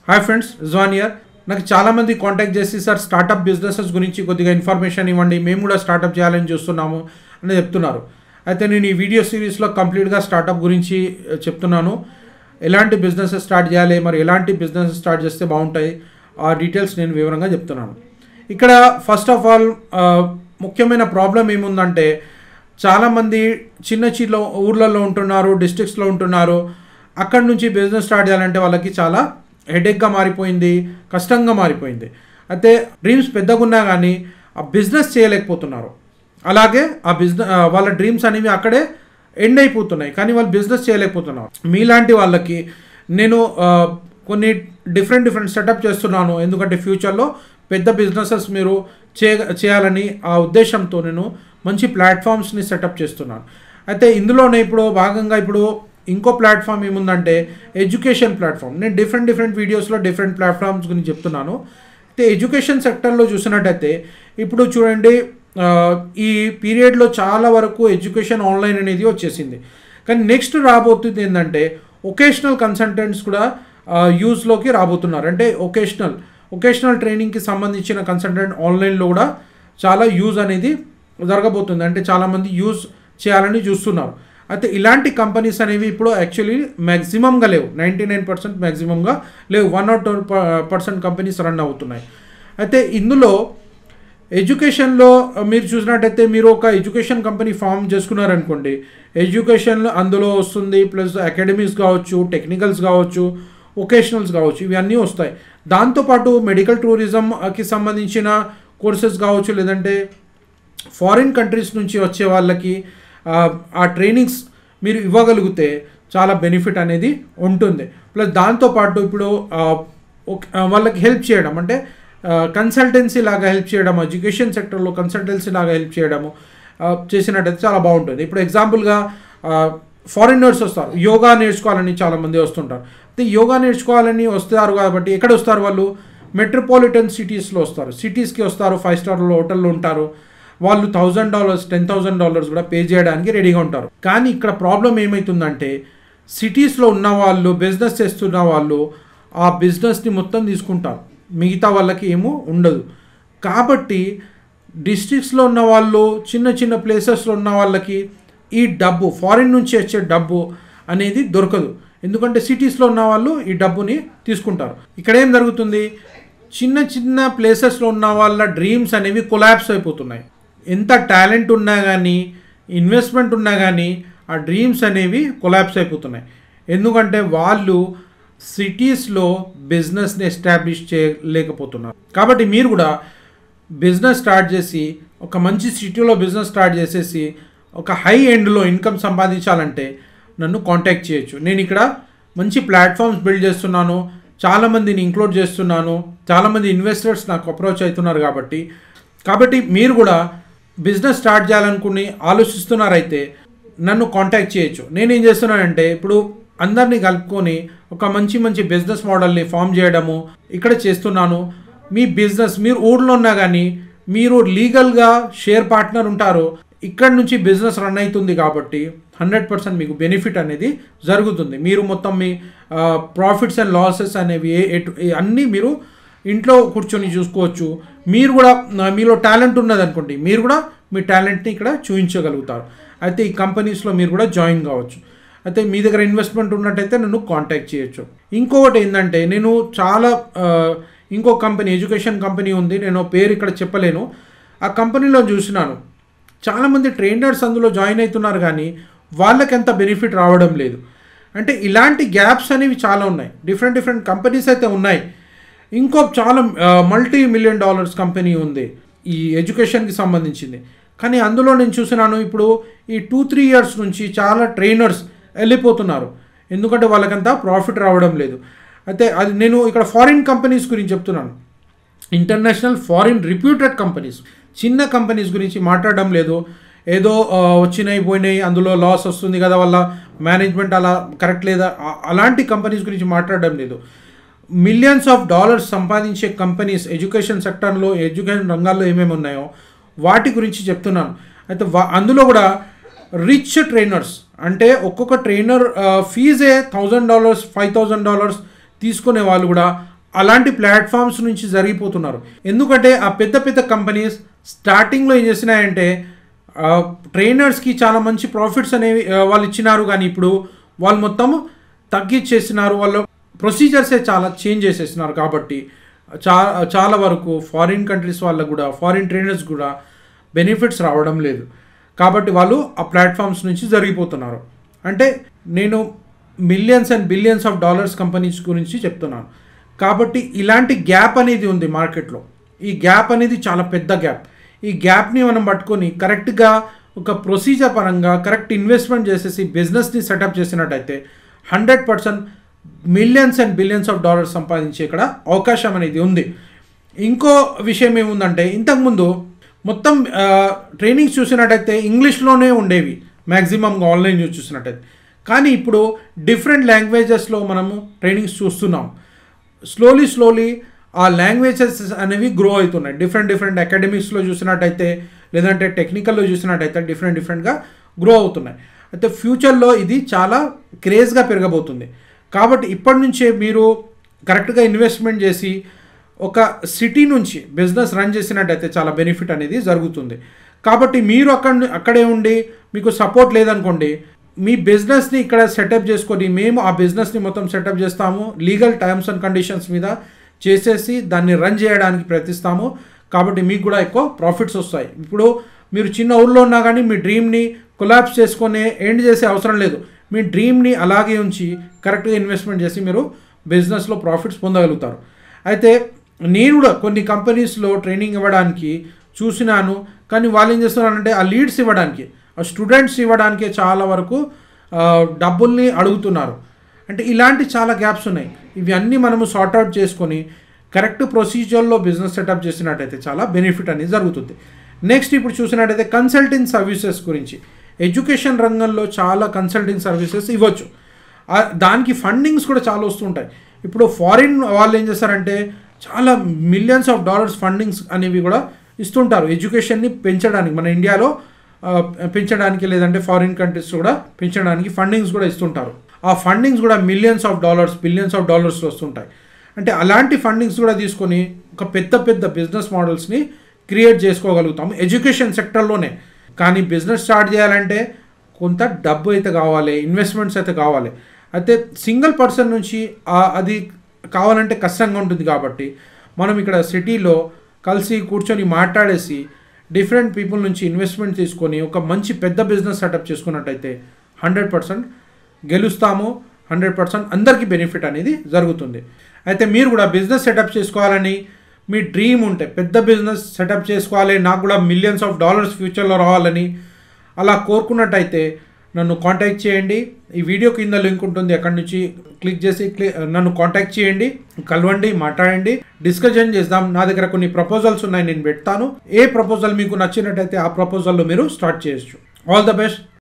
hi friends Rizwan year నాకు చాలామంది contact చేసి సార్ స్టార్టప్ బిజినెసెస్ గురించి కొద్దిగా ఇన్ఫర్మేషన్ ఇవ్వండి మేము కూడా స్టార్టప్ చేయాలని చూస్తున్నాము అని చెప్తున్నారు అయితే నేను ఈ వీడియో సిరీస్లో కంప్లీట్గా స్టార్టప్ గురించి ఆ, చెప్తున్నాను ఎలాంటి బిజినెస్ స్టార్ట్ చేయాలి మరి ఎలాంటి బిజినెస్ స్టార్ట్ చేస్తే బాగుంటాయి ఆ డీటెయిల్స్ నేను వివరంగా చెప్తున్నాను ఇక్కడ ఫస్ట్ ఆఫ్ ఆల్ ముఖ్యమైన ప్రాబ్లం ఏముందంటే చాలామంది చిన్న చిన్న ఊర్లలో ఉంటున్నారు డిస్ట్రిక్ట్స్లో ఉంటున్నారు అక్కడ నుంచి బిజినెస్ స్టార్ట్ చేయాలంటే వాళ్ళకి చాలా హెడేక్గా మారిపోయింది కష్టంగా మారిపోయింది అయితే డ్రీమ్స్ పెద్దగా ఉన్నా కానీ ఆ బిజినెస్ చేయలేకపోతున్నారు అలాగే ఆ బిజినెస్ వాళ్ళ డ్రీమ్స్ అనేవి అక్కడే ఎండ్ అయిపోతున్నాయి కానీ వాళ్ళు బిజినెస్ చేయలేకపోతున్నారు మీలాంటి వాళ్ళకి నేను ఆ, కొన్ని డిఫరెంట్ డిఫరెంట్ సెటప్ చేస్తున్నాను ఎందుకంటే ఫ్యూచర్లో పెద్ద బిజినెసెస్ మీరు చే చేయాలని ఆ ఉద్దేశంతో నేను మంచి ప్లాట్ఫామ్స్ని సెటప్ చేస్తున్నాను అయితే ఇందులోనే ఇప్పుడు భాగంగా ఇప్పుడు ఇంకో ప్లాట్ఫామ్ ఏముందంటే ఎడ్యుకేషన్ ప్లాట్ఫామ్ నేను డిఫరెంట్ డిఫరెంట్ వీడియోస్లో డిఫరెంట్ ప్లాట్ఫామ్స్ గురించి చెప్తున్నాను అయితే ఎడ్యుకేషన్ సెక్టర్లో చూసినట్టయితే ఇప్పుడు చూడండి ఆ, ఈ పీరియడ్లో చాలా వరకు ఎడ్యుకేషన్ ఆన్లైన్ అనేది వచ్చేసింది కానీ నెక్స్ట్ రాబోతుంది ఏంటంటే ఒకేషనల్ కన్సల్టెంట్స్ కూడా యూస్లోకి రాబోతున్నారు అంటే ఒకేషనల్ ఒకేషనల్ ట్రైనింగ్కి సంబంధించిన కన్సల్టెంట్ ఆన్లైన్లో కూడా చాలా యూజ్ అనేది జరగబోతుంది అంటే చాలామంది యూజ్ చేయాలని చూస్తున్నారు అయితే ఇలాంటి కంపెనీస్ అనేవి ఇప్పుడు యాక్చువల్లీ మ్యాక్సిమంగా లేవు నైంటీ నైన్ పర్సెంట్ మ్యాక్సిమంగా లేవు one or two percent companies run అవుతున్నాయి అయితే ఇందులో ఎడ్యుకేషన్లో మీరు చూసినట్టయితే మీరు ఒక ఎడ్యుకేషన్ కంపెనీ ఫామ్ చేసుకున్నారనుకోండి ఎడ్యుకేషన్లో అందులో వస్తుంది ప్లస్ అకాడమీస్ కావచ్చు టెక్నికల్స్ కావచ్చు ఒకేషనల్స్ కావచ్చు ఇవన్నీ వస్తాయి దాంతోపాటు మెడికల్ టూరిజంకి సంబంధించిన కోర్సెస్ కావచ్చు లేదంటే ఫారిన్ కంట్రీస్ నుంచి వచ్చే వాళ్ళకి ఆ, ఆ ట్రైనింగ్స్ మీరు ఇవ్వగలిగితే చాలా బెనిఫిట్ అనేది ఉంటుంది ప్లస్ దాంతోపాటు ఇప్పుడు ఆ, ఒక- ఆ, వాళ్ళకి హెల్ప్ చేయడం అంటే కన్సల్టెన్సీ లాగా హెల్ప్ చేయడం ఎడ్యుకేషన్ సెక్టర్లో కన్సల్టెన్సీ లాగా హెల్ప్ చేయడము ఆ, చేసినట్టయితే చాలా బాగుంటుంది ఇప్పుడు ఎగ్జాంపుల్గా ఫారినర్స్ వస్తారు యోగా నేర్చుకోవాలని చాలామంది వస్తుంటారు అయితే యోగా నేర్చుకోవాలని వస్తారు కాబట్టి ఎక్కడ వస్తారు వాళ్ళు మెట్రోపాలిటన్ సిటీస్లో వస్తారు సిటీస్కి వస్తారు ఫైవ్ స్టార్లో హోటల్లో ఉంటారు వాళ్ళు thousand dollars ten thousand dollars కూడా పే చేయడానికి రెడీగా ఉంటారు కానీ ఇక్కడ ప్రాబ్లం ఏమవుతుందంటే సిటీస్లో ఉన్న వాళ్ళు బిజినెస్ చేస్తున్న వాళ్ళు ఆ బిజినెస్ని మొత్తం తీసుకుంటారు మిగతా వాళ్ళకి ఏమో ఉండదు కాబట్టి డిస్ట్రిక్ట్స్లో ఉన్న వాళ్ళు చిన్న చిన్న ప్లేసెస్లో ఉన్న వాళ్ళకి ఈ డబ్బు ఫారిన్ నుంచి వచ్చే డబ్బు అనేది దొరకదు ఎందుకంటే సిటీస్లో ఉన్న వాళ్ళు ఈ డబ్బుని తీసుకుంటారు ఇక్కడ ఏం జరుగుతుంది చిన్న చిన్న ప్లేసెస్లో ఉన్న వాళ్ళ డ్రీమ్స్ అనేవి కొలాప్స్ అయిపోతున్నాయి ఎంత టాలెంట్ ఉన్నా కానీ ఇన్వెస్ట్మెంట్ ఉన్నా కానీ ఆ డ్రీమ్స్ అనేవి కొలాప్స్ అయిపోతున్నాయి ఎందుకంటే వాళ్ళు సిటీస్లో బిజినెస్ని ఎస్టాబ్లిష్ చేయలేకపోతున్నారు కాబట్టి మీరు కూడా బిజినెస్ స్టార్ట్ చేసి ఒక మంచి సిటీలో బిజినెస్ స్టార్ట్ చేసేసి ఒక హై ఎండ్లో ఇన్కమ్ సంపాదించాలంటే నన్ను కాంటాక్ట్ చేయొచ్చు నేను ఇక్కడ మంచి ప్లాట్ఫామ్స్ బిల్డ్ చేస్తున్నాను చాలామందిని ఇంక్లూడ్ చేస్తున్నాను చాలామంది ఇన్వెస్టర్స్ నాకు అప్రోచ్ అవుతున్నారు కాబట్టి కాబట్టి మీరు కూడా బిజినెస్ స్టార్ట్ చేయాలనుకుని ఆలోచిస్తున్నారైతే నన్ను కాంటాక్ట్ చేయొచ్చు నేనేం చేస్తున్నానంటే ఇప్పుడు అందరినీ కలుపుకొని ఒక మంచి మంచి బిజినెస్ మోడల్ని ఫామ్ చేయడము ఇక్కడ చేస్తున్నాను మీ బిజినెస్ మీరు ఊర్లో ఉన్నా కానీ మీరు లీగల్గా షేర్ పార్ట్నర్ ఉంటారు ఇక్కడ నుంచి బిజినెస్ రన్ అవుతుంది కాబట్టి హండ్రెడ్ పర్సెంట్ మీకు బెనిఫిట్ అనేది జరుగుతుంది మీరు మొత్తం మీ ప్రాఫిట్స్ అండ్ లాసెస్ అనేవి ఏ- ఎటు ఏ- అన్నీ మీరు ఇంట్లో కూర్చొని చూసుకోవచ్చు మీరు కూడా ఆ, మీలో టాలెంట్ ఉన్నది అనుకోండి మీరు కూడా మీ టాలెంట్ని ఇక్కడ చూపించగలుగుతారు అయితే ఈ కంపెనీస్లో మీరు కూడా జాయిన్ కావచ్చు అయితే మీ దగ్గర ఇన్వెస్ట్మెంట్ ఉన్నట్టయితే నన్ను కాంటాక్ట్ చేయొచ్చు ఇంకొకటి ఏంటంటే నేను చాలా ఆ, ఇంకో కంపెనీ ఎడ్యుకేషన్ కంపెనీ ఉంది నేను పేరు ఇక్కడ చెప్పలేను ఆ కంపెనీలో చూసినాను చాలామంది ట్రైనర్స్ అందులో జాయిన్ అవుతున్నారు కానీ వాళ్ళకి ఎంత బెనిఫిట్ రావడం లేదు అంటే ఇలాంటి గ్యాప్స్ అనేవి చాలా ఉన్నాయి డిఫరెంట్ డిఫరెంట్ కంపెనీస్ అయితే ఉన్నాయి ఇంకో చాలా మల్టీ మిలియన్ డాలర్స్ కంపెనీ ఉంది ఈ ఎడ్యుకేషన్కి సంబంధించింది కానీ అందులో నేను చూసినాను ఇప్పుడు ఈ టూ త్రీ ఇయర్స్ నుంచి చాలా ట్రైనర్స్ వెళ్ళిపోతున్నారు ఎందుకంటే వాళ్ళకంతా ప్రాఫిట్ రావడం లేదు అయితే అది నేను ఇక్కడ ఫారిన్ కంపెనీస్ గురించి చెప్తున్నాను ఇంటర్నేషనల్ ఫారిన్ రిప్యూటెడ్ కంపెనీస్ చిన్న కంపెనీస్ గురించి మాట్లాడడం లేదు ఏదో ఆ, వచ్చినాయి పోయినాయి అందులో లాస్ వస్తుంది కదా వాళ్ళ మేనేజ్మెంట్ అలా కరెక్ట్ లేదా ఆ- అలాంటి కంపెనీస్ గురించి మాట్లాడడం లేదు మిలియన్స్ ఆఫ్ డాలర్స్ సంపాదించే కంపెనీస్ ఎడ్యుకేషన్ సెక్టర్లో ఎడ్యుకేషన్ రంగాల్లో ఏమేమి ఉన్నాయో వాటి గురించి చెప్తున్నాను అయితే వా- అందులో కూడా రిచ్ ట్రైనర్స్ అంటే ఒక్కొక్క ట్రైనర్ ఫీజే thousand dollars five thousand dollars తీసుకునే వాళ్ళు కూడా అలాంటి ప్లాట్ఫామ్స్ నుంచి జరిగిపోతున్నారు ఎందుకంటే ఆ పెద్ద పెద్ద కంపెనీస్ స్టార్టింగ్లో ఏం చేసినాయంటే ట్రైనర్స్కి చాలా మంచి ప్రాఫిట్స్ అనేవి ఆ, వాళ్ళు ఇచ్చినారు కానీ ఇప్పుడు వాళ్ళు మొత్తం తగ్గించేసినారు వాళ్ళు ప్రొసీజర్సే చాలా చేంజ్ చేసేసినారు కాబట్టి చా చాలా వరకు ఫారిన్ కంట్రీస్ వాళ్ళకు కూడా ఫారిన్ ట్రైనర్స్ కూడా బెనిఫిట్స్ రావడం లేదు కాబట్టి వాళ్ళు ఆ ప్లాట్ఫామ్స్ నుంచి జరిగిపోతున్నారు అంటే నేను millions and billions of dollars companies గురించి చెప్తున్నాను కాబట్టి ఇలాంటి గ్యాప్ అనేది ఉంది మార్కెట్లో ఈ గ్యాప్ అనేది చాలా పెద్ద గ్యాప్ ఈ గ్యాప్ని మనం పట్టుకొని కరెక్ట్గా ఒక ప్రొసీజర్ పరంగా కరెక్ట్ ఇన్వెస్ట్మెంట్ చేసేసి బిజినెస్ని సెటప్ చేసినట్టయితే hundred percent millions and billions of dollars సంపాదించే ఇక్కడ అవకాశం అనేది ఉంది ఇంకో విషయం ఏముందంటే ఇంతకుముందు మొత్తం ట్రైనింగ్స్ చూసినట్టయితే ఇంగ్లీష్లోనే ఉండేవి మ్యాక్సిమంగా ఆన్లైన్ న్యూస్ చూసినట్టయితే కానీ ఇప్పుడు డిఫరెంట్ లాంగ్వేజెస్లో మనము ట్రైనింగ్స్ చూస్తున్నాం స్లోలీ స్లోలీ ఆ లాంగ్వేజెస్ అనేవి గ్రో అవుతున్నాయి డిఫరెంట్ డిఫరెంట్ అకాడమిక్స్లో చూసినట్టయితే లేదంటే టెక్నికల్లో చూసినట్టయితే డిఫరెంట్ డిఫరెంట్గా గ్రో అవుతున్నాయి అయితే ఫ్యూచర్లో ఇది చాలా క్రేజ్గా పెరగబోతుంది కాబట్టి ఇప్పటి నుంచే మీరు కరెక్ట్గా ఇన్వెస్ట్మెంట్ చేసి ఒక సిటీ నుంచి బిజినెస్ రన్ చేసినట్టయితే చాలా బెనిఫిట్ అనేది జరుగుతుంది కాబట్టి మీరు అక్కడ అక్కడే ఉండి మీకు సపోర్ట్ లేదనుకోండి మీ బిజినెస్ని ఇక్కడ సెటప్ చేసుకొని మేము ఆ బిజినెస్ని మొత్తం సెటప్ చేస్తాము లీగల్ టర్మ్స్ అండ్ కండిషన్స్ మీద చేసేసి దాన్ని రన్ చేయడానికి ప్రయత్నిస్తాము కాబట్టి మీకు కూడా ఎక్కువ ప్రాఫిట్స్ వస్తాయి ఇప్పుడు మీరు చిన్న ఊర్లో ఉన్నా కానీ మీ డ్రీమ్ని కొలాబ్స్ చేసుకొని ఎండ్ చేసే అవసరం లేదు మీ డ్రీమ్ని అలాగే ఉంచి కరెక్ట్గా ఇన్వెస్ట్మెంట్ చేసి మీరు బిజినెస్లో ప్రాఫిట్స్ పొందగలుగుతారు అయితే నేను కూడా కొన్ని కంపెనీస్లో ట్రైనింగ్ ఇవ్వడానికి చూసినాను కానీ వాళ్ళు ఏం చేస్తున్నారంటే ఆ లీడ్స్ ఇవ్వడానికి ఆ స్టూడెంట్స్ ఇవ్వడానికి చాలా వరకు ఆ, డబ్బుల్ని అడుగుతున్నారు అంటే ఇలాంటి చాలా గ్యాప్స్ ఉన్నాయి ఇవి అన్నీ మనము సార్ట్అవుట్ చేసుకొని కరెక్ట్ ప్రొసీజర్లో బిజినెస్ సెటప్ చేసినట్టయితే చాలా బెనిఫిట్ అనేది జరుగుతుంది నెక్స్ట్ ఇప్పుడు చూసినట్టయితే కన్సల్టింగ్ సర్వీసెస్ గురించి ఎడ్యుకేషన్ రంగంలో చాలా కన్సల్టింగ్ సర్వీసెస్ ఇవ్వచ్చు ఆ- దానికి ఫండింగ్స్ కూడా చాలా వస్తుంటాయి ఇప్పుడు ఫారిన్ వాళ్ళు ఏం చేస్తారంటే చాలా మిలియన్స్ ఆఫ్ డాలర్స్ ఫండింగ్స్ అనేవి కూడా ఇస్తుంటారు ఎడ్యుకేషన్ని పెంచడానికి మన ఇండియాలో ఆ, పెంచడానికి లేదంటే ఫారిన్ కంట్రీస్ కూడా పెంచడానికి ఫండింగ్స్ కూడా ఇస్తుంటారు ఆ ఫండింగ్స్ కూడా millions of dollars billions of dollars వస్తుంటాయి అంటే అలాంటి ఫండింగ్స్ కూడా తీసుకొని ఒక పెద్ద పెద్ద బిజినెస్ మోడల్స్ని క్రియేట్ చేసుకోగలుగుతాము ఎడ్యుకేషన్ సెక్టర్లోనే కానీ బిజినెస్ స్టార్ట్ చేయాలంటే కొంత డబ్బు అయితే కావాలి ఇన్వెస్ట్మెంట్స్ అయితే కావాలి అయితే సింగిల్ పర్సన్ నుంచి ఆ- అది కావాలంటే కష్టంగా ఉంటుంది కాబట్టి మనం ఇక్కడ సిటీలో కలిసి కూర్చొని మాట్లాడేసి డిఫరెంట్ పీపుల్ నుంచి ఇన్వెస్ట్మెంట్ తీసుకొని ఒక మంచి పెద్ద బిజినెస్ సెటప్ చేసుకున్నట్టయితే హండ్రెడ్ పర్సెంట్ గెలుస్తాము హండ్రెడ్ పర్సెంట్ అందరికీ బెనిఫిట్ అనేది జరుగుతుంది అయితే మీరు కూడా బిజినెస్ సెటప్ చేసుకోవాలని మీ డ్రీమ్ ఉంటే పెద్ద బిజినెస్ సెటప్ చేసుకోవాలి నాకు కూడా మిలియన్స్ ఆఫ్ డాలర్స్ ఫ్యూచర్లో రావాలని అలా కోరుకున్నట్టయితే నన్ను కాంటాక్ట్ చేయండి ఈ వీడియో కింద లింక్ ఉంటుంది అక్కడి నుంచి క్లిక్ చేసి క్లి- నన్ను కాంటాక్ట్ చేయండి కలవండి మాట్లాడండి డిస్కషన్ చేద్దాం నా దగ్గర కొన్ని ప్రపోజల్స్ ఉన్నాయి నేను పెడతాను ఏ ప్రపోజల్ మీకు నచ్చినట్టయితే ఆ ప్రపోజల్లో మీరు స్టార్ట్ చేయొచ్చు ఆల్ ద బెస్ట్